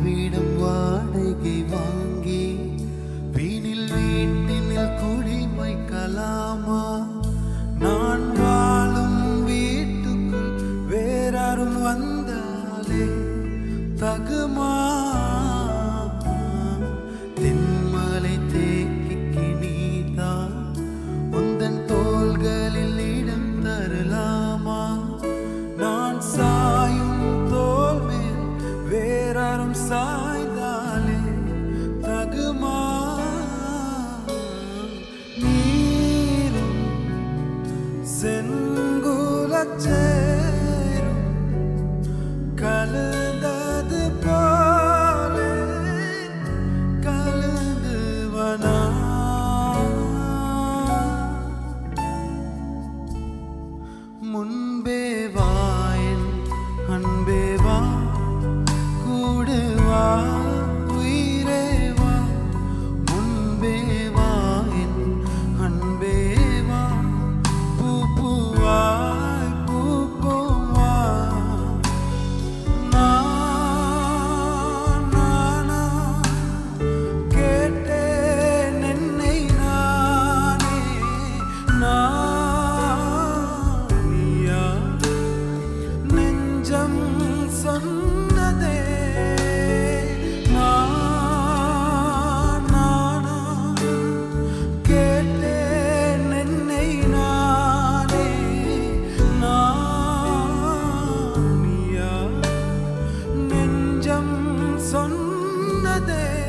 வீடும் வாடகை வாங்கி வீணில் வீட்டினில் குடி வைக்கலாமா நான் வாழும் வீட்டுக்குள் வேறாரும் வந்தாலே தகுமா தென்மலை தேக்கிக்கு நீதான் உந்தன் தோள்களில் இடம் தரலாமா நான் சாயும் தோல் மேல் வேறாரும் சாய்ந்தாலே தகுமா நீரும் செங்குலச்சேரும் கலந்தது போல கலந்து வனா முன்பே வாயன் அன்பே வா கூடு வா உயிரே வா முன்பே வாயன் அன்பே வா பூ பூவாய் பூக்கும் வா நான் நானா கேட்டேன் என்னை நானே நானியா நெஞ்சம் சொன்னதே நான் நானா கேட்டேன் என்னை நானே நானியா நெஞ்சம் சொன்னதே